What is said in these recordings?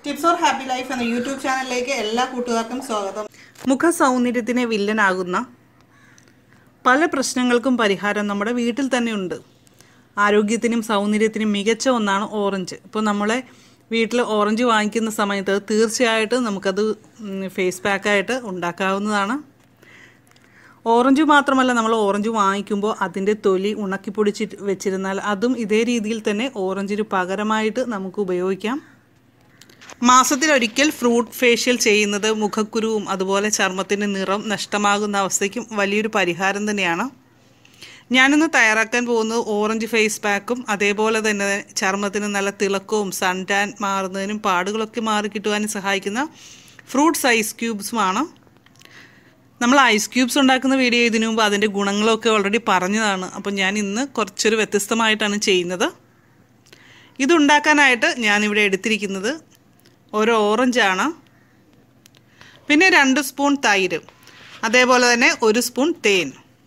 tips or happy life എന്ന YouTube ചാനലിലേക്ക് എല്ലാ കൂട്ടുകാർക്കും സ്വാഗതം മുഖ സൗന്ദര്യത്തിന് വില്ലനാകുന്ന പല പ്രശ്നങ്ങൾക്കും പരിഹാരം നമ്മുടെ വീട്ടിൽ തന്നെ ഉണ്ട് ആരോഗ്യത്തിനും സൗന്ദര്യത്തിനും മികച്ച ഒന്നാണ് ഓറഞ്ച് ഇപ്പോൾ നമ്മളെ വീട്ടിൽ ഓറഞ്ച് വാങ്ങിക്കുന്ന സമയത്ത് തീർച്ചയായിട്ടും നമുക്കത് ഉം, ഫേസ് പാക്കായിട്ട് ഉണ്ടാക്കാവുന്നതാണ് ഓറഞ്ച് മാത്രമല്ല നമ്മൾ ഓറഞ്ച് വാങ്ങിക്കുമ്പോൾ അതിൻ്റെ തൊലി ഉണക്കി പൊടിച്ച് വെച്ചിരുന്നാൽ അതും ഇതേ രീതിയിൽ തന്നെ ഓറഞ്ചിന് പകരമായിട്ട് നമുക്ക് ഉപയോഗിക്കാം മാസത്തിലൊരിക്കൽ ഫ്രൂട്ട് ഫേഷ്യൽ ചെയ്യുന്നത് മുഖക്കുരുവും അതുപോലെ ചർമ്മത്തിൻ്റെ നിറം നഷ്ടമാകുന്ന അവസ്ഥയ്ക്കും വലിയൊരു പരിഹാരം തന്നെയാണ് ഞാനിന്ന് തയ്യാറാക്കാൻ പോകുന്നത് ഓറഞ്ച് ഫേസ് പാക്കും അതേപോലെ തന്നെ ചർമ്മത്തിന് നല്ല തിളക്കവും സൺ ടാൻ മാറുന്നതിനും പാടുകളൊക്കെ മാറി കിട്ടുവാനും സഹായിക്കുന്ന ഫ്രൂട്ട്സ് ഐസ് ക്യൂബ്സുമാണ് നമ്മൾ ഐസ് ക്യൂബ്സ് ഉണ്ടാക്കുന്ന വീഡിയോ ഇതിനു മുമ്പ് അതിൻ്റെ ഗുണങ്ങളൊക്കെ ഓൾറെഡി പറഞ്ഞതാണ് അപ്പോൾ ഞാൻ ഇന്ന് കുറച്ചൊരു വ്യത്യസ്തമായിട്ടാണ് ചെയ്യുന്നത് ഇതുണ്ടാക്കാനായിട്ട് ഞാനിവിടെ എടുത്തിരിക്കുന്നത് ഒരു ഓറഞ്ചാണ് പിന്നെ രണ്ട് സ്പൂൺ തൈര് അതേപോലെ തന്നെ ഒരു സ്പൂൺ തേൻ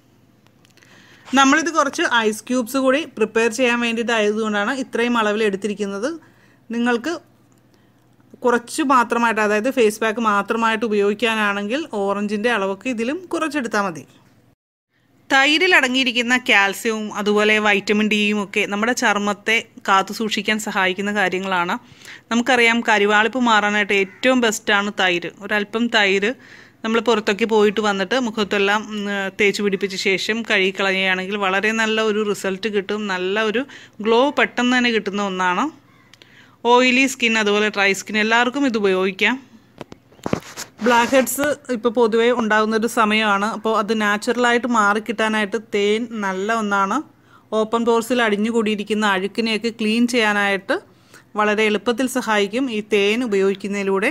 നമ്മളിത് കുറച്ച് ഐസ് ക്യൂബ്സ് കൂടി പ്രിപ്പയർ ചെയ്യാൻ വേണ്ടിയിട്ടായതുകൊണ്ടാണ് ഇത്രയും അളവിൽ എടുത്തിരിക്കുന്നത് നിങ്ങൾക്ക് കുറച്ച് മാത്രമായിട്ട് അതായത് ഫേസ് പാക്ക് മാത്രമായിട്ട് ഉപയോഗിക്കാനാണെങ്കിൽ ഓറഞ്ചിൻ്റെ അളവൊക്കെ ഇതിലും കുറച്ചെടുത്താൽ മതി തൈരിൽ അടങ്ങിയിരിക്കുന്ന കാൽസ്യവും അതുപോലെ വൈറ്റമിൻ ഡിയും ഒക്കെ നമ്മുടെ ചർമ്മത്തെ കാത്തു സൂക്ഷിക്കാൻ സഹായിക്കുന്ന കാര്യങ്ങളാണ് നമുക്കറിയാം കരിവാളിപ്പ് മാറാനായിട്ട് ഏറ്റവും ബെസ്റ്റാണ് തൈര് ഒരല്പം തൈര് നമ്മൾ പുറത്തൊക്കെ പോയിട്ട് വന്നിട്ട് മുഖത്തെല്ലാം ഉം, തേച്ച് പിടിപ്പിച്ച ശേഷം കഴുകി കളയുകയാണെങ്കിൽ വളരെ നല്ല ഒരു റിസൾട്ട് കിട്ടും നല്ല ഒരു ഗ്ലോ പെട്ടെന്ന് തന്നെ കിട്ടുന്ന ഒന്നാണ് ഓയിലി സ്കിൻ അതുപോലെ ഡ്രൈ സ്കിൻ എല്ലാവർക്കും ഇത് ഉപയോഗിക്കാം ബ്ലാക്ക് ഹെഡ്സ് ഇപ്പോൾ പൊതുവേ ഉണ്ടാകുന്ന ഒരു സമയമാണ് അപ്പോൾ അത് നാച്ചുറലായിട്ട് മാറിക്കിട്ടാനായിട്ട് തേൻ നല്ല ഒന്നാണ് ഓപ്പൺ പോർസിൽ അടിഞ്ഞുകൂടിയിരിക്കുന്ന അഴുക്കിനെയൊക്കെ ക്ലീൻ ചെയ്യാനായിട്ട് വളരെ എളുപ്പത്തിൽ സഹായിക്കും ഈ തേൻ ഉപയോഗിക്കുന്നതിലൂടെ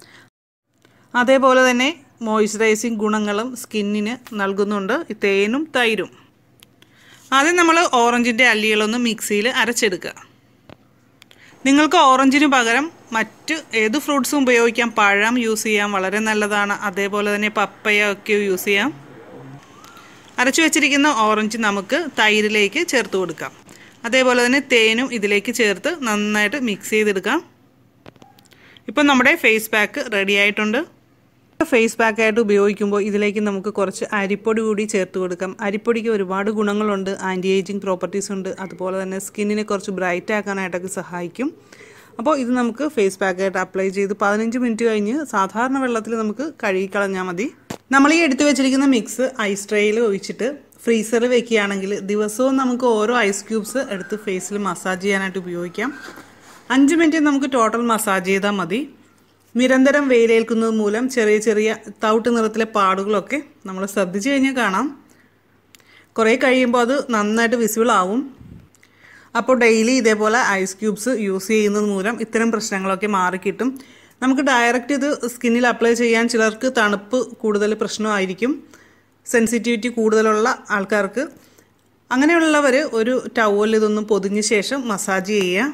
അതേപോലെ തന്നെ മോയ്സ്ചറൈസിങ് ഗുണങ്ങളും സ്കിന്നിന് നൽകുന്നുണ്ട് ഈ തേനും തൈരും ആദ്യം നമ്മൾ ഓറഞ്ചിൻ്റെ അല്ലികളൊന്ന് മിക്സിയിൽ അരച്ചെടുക്കുക നിങ്ങൾക്ക് ഓറഞ്ചിന് പകരം മറ്റ് ഏത് ഫ്രൂട്ട്സും ഉപയോഗിക്കാം പഴം യൂസ് ചെയ്യാം വളരെ നല്ലതാണ് അതേപോലെ തന്നെ പപ്പയ ഒക്കെ യൂസ് ചെയ്യാം അരച്ചു വെച്ചിരിക്കുന്ന ഓറഞ്ച് നമുക്ക് തൈരിലേക്ക് ചേർത്ത് കൊടുക്കാം അതേപോലെ തന്നെ തേനും ഇതിലേക്ക് ചേർത്ത് നന്നായിട്ട് മിക്സ് ചെയ്തെടുക്കാം ഇപ്പം നമ്മുടെ ഫേസ് പാക്ക് റെഡി ആയിട്ടുണ്ട് ഫേസ് പാക്കായിട്ട് ഉപയോഗിക്കുമ്പോൾ ഇതിലേക്ക് നമുക്ക് കുറച്ച് അരിപ്പൊടി കൂടി ചേർത്ത് കൊടുക്കാം അരിപ്പൊടിക്ക് ഒരുപാട് ഗുണങ്ങളുണ്ട് ആൻറ്റി ഏജിങ് പ്രോപ്പർട്ടീസ് ഉണ്ട് അതുപോലെ തന്നെ സ്കിന്നിനെ കുറച്ച് ബ്രൈറ്റ് ആക്കാനായിട്ടൊക്കെ സഹായിക്കും അപ്പോൾ ഇത് നമുക്ക് ഫേസ് പാക്കായിട്ട് അപ്ലൈ ചെയ്ത് പതിനഞ്ച് മിനിറ്റ് കഴിഞ്ഞ് സാധാരണ വെള്ളത്തിൽ നമുക്ക് കഴുകിക്കളഞ്ഞാൽ മതി നമ്മൾ ഈ എടുത്തു വെച്ചിരിക്കുന്ന മിക്സ് ഐസ് ട്രേയിൽ ഒഴിച്ചിട്ട് ഫ്രീസറിൽ വെക്കുകയാണെങ്കിൽ ദിവസവും നമുക്ക് ഓരോ ഐസ് ക്യൂബ്സ് എടുത്ത് ഫേസിൽ മസാജ് ചെയ്യാനായിട്ട് ഉപയോഗിക്കാം അഞ്ച് മിനിറ്റ് നമുക്ക് ടോട്ടൽ മസാജ് ചെയ്താൽ മതി നിരന്തരം വെയിലേൽക്കുന്നത് മൂലം ചെറിയ ചെറിയ തവിട്ട് നിറത്തിലെ പാടുകളൊക്കെ നമ്മൾ ശ്രദ്ധിച്ചു കഴിഞ്ഞാൽ കാണാം കുറേ കഴിയുമ്പോൾ അത് നന്നായിട്ട് വിസിബിൾ ആവും അപ്പോൾ ഡെയിലി ഇതേപോലെ ഐസ് ക്യൂബ്സ് യൂസ് ചെയ്യുന്നത് മൂലം ഇത്തരം പ്രശ്നങ്ങളൊക്കെ മാറിക്കിട്ടും നമുക്ക് ഡയറക്റ്റ് ഇത് സ്കിന്നിൽ അപ്ലൈ ചെയ്യാൻ ചിലർക്ക് തണുപ്പ് കൂടുതൽ പ്രശ്നമായിരിക്കും സെൻസിറ്റിവിറ്റി കൂടുതലുള്ള ആൾക്കാർക്ക് അങ്ങനെയുള്ളവർ ഒരു ടവൽ ഇതൊന്നും പൊതിഞ്ഞ ശേഷം മസാജ് ചെയ്യുക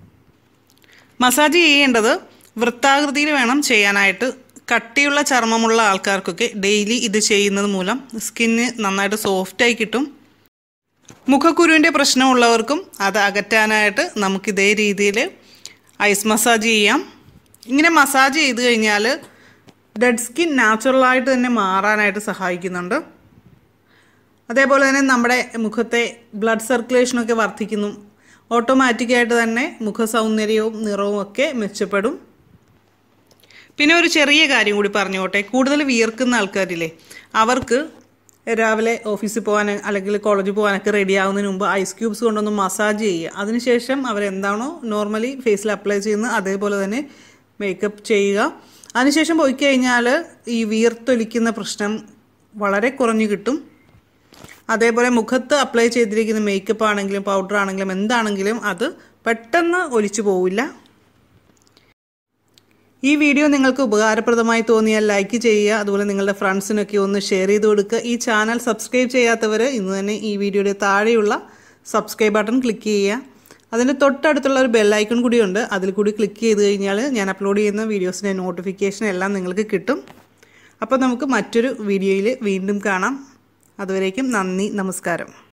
മസാജ് ചെയ്യേണ്ടത് വൃത്താകൃതിയിൽ വേണം ചെയ്യാനായിട്ട് കട്ടിയുള്ള ചർമ്മമുള്ള ആൾക്കാർക്കൊക്കെ ഡെയിലി ഇത് ചെയ്യുന്നത് മൂലം സ്കിന്ന് നന്നായിട്ട് സോഫ്റ്റായി കിട്ടും മുഖക്കുരുവിൻ്റെ പ്രശ്നമുള്ളവർക്കും അത് അകറ്റാനായിട്ട് നമുക്ക് ഇതേ രീതിയിൽ ഐസ് മസാജ് ചെയ്യാം ഇങ്ങനെ മസാജ് ചെയ്ത് കഴിഞ്ഞാൽ ഡെഡ് സ്കിൻ നാച്ചുറലായിട്ട് തന്നെ മാറാനായിട്ട് സഹായിക്കുന്നുണ്ട് അതേപോലെ തന്നെ നമ്മുടെ മുഖത്തെ ബ്ലഡ് സർക്കുലേഷനൊക്കെ വർദ്ധിക്കുന്നു ഓട്ടോമാറ്റിക്കായിട്ട് തന്നെ മുഖ സൗന്ദര്യവും നിറവും ഒക്കെ മെച്ചപ്പെടും പിന്നെ ഒരു ചെറിയ കാര്യം കൂടി പറഞ്ഞോട്ടെ കൂടുതൽ വിയർക്കുന്ന ആൾക്കാരില്ലേ അവർക്ക് രാവിലെ ഓഫീസിൽ പോകാൻ അല്ലെങ്കിൽ കോളേജിൽ പോകാനൊക്കെ റെഡി ആവുന്നതിന് മുമ്പ് ഐസ് ക്യൂബ്സ് കൊണ്ടൊന്ന് മസാജ് ചെയ്യുക അതിനുശേഷം അവരെന്താണോ നോർമലി ഫേസിൽ അപ്ലൈ ചെയ്യുന്നത് അതേപോലെ തന്നെ മേക്കപ്പ് ചെയ്യുക അതിനുശേഷം പോയി കഴിഞ്ഞാൽ ഈ വിയർത്തൊലിക്കുന്ന പ്രശ്നം വളരെ കുറഞ്ഞു കിട്ടും അതേപോലെ മുഖത്ത് അപ്ലൈ ചെയ്തിരിക്കുന്ന മേക്കപ്പ് ആണെങ്കിലും പൗഡർ ആണെങ്കിലും എന്താണെങ്കിലും അത് പെട്ടെന്ന് ഒലിച്ചു പോവില്ല ഈ വീഡിയോ നിങ്ങൾക്ക് ഉപകാരപ്രദമായി തോന്നിയാൽ ലൈക്ക് ചെയ്യുക അതുപോലെ നിങ്ങളുടെ ഫ്രണ്ട്സിനൊക്കെ ഒന്ന് ഷെയർ ചെയ്ത് കൊടുക്കുക ഈ ചാനൽ സബ്സ്ക്രൈബ് ചെയ്യാത്തവർ ഇന്ന് തന്നെ ഈ വീഡിയോയുടെ താഴെയുള്ള സബ്സ്ക്രൈബ് ബട്ടൺ ക്ലിക്ക് ചെയ്യുക അതിൻ്റെ തൊട്ടടുത്തുള്ള ഒരു ബെല്ലൈക്കൺ കൂടിയുണ്ട് അതിൽ കൂടി ക്ലിക്ക് ചെയ്ത് കഴിഞ്ഞാൽ ഞാൻ അപ്ലോഡ് ചെയ്യുന്ന വീഡിയോസിൻ്റെ നോട്ടിഫിക്കേഷൻ എല്ലാം നിങ്ങൾക്ക് കിട്ടും അപ്പോൾ നമുക്ക് മറ്റൊരു വീഡിയോയിൽ വീണ്ടും കാണാം അതുവരേക്കും നന്ദി നമസ്കാരം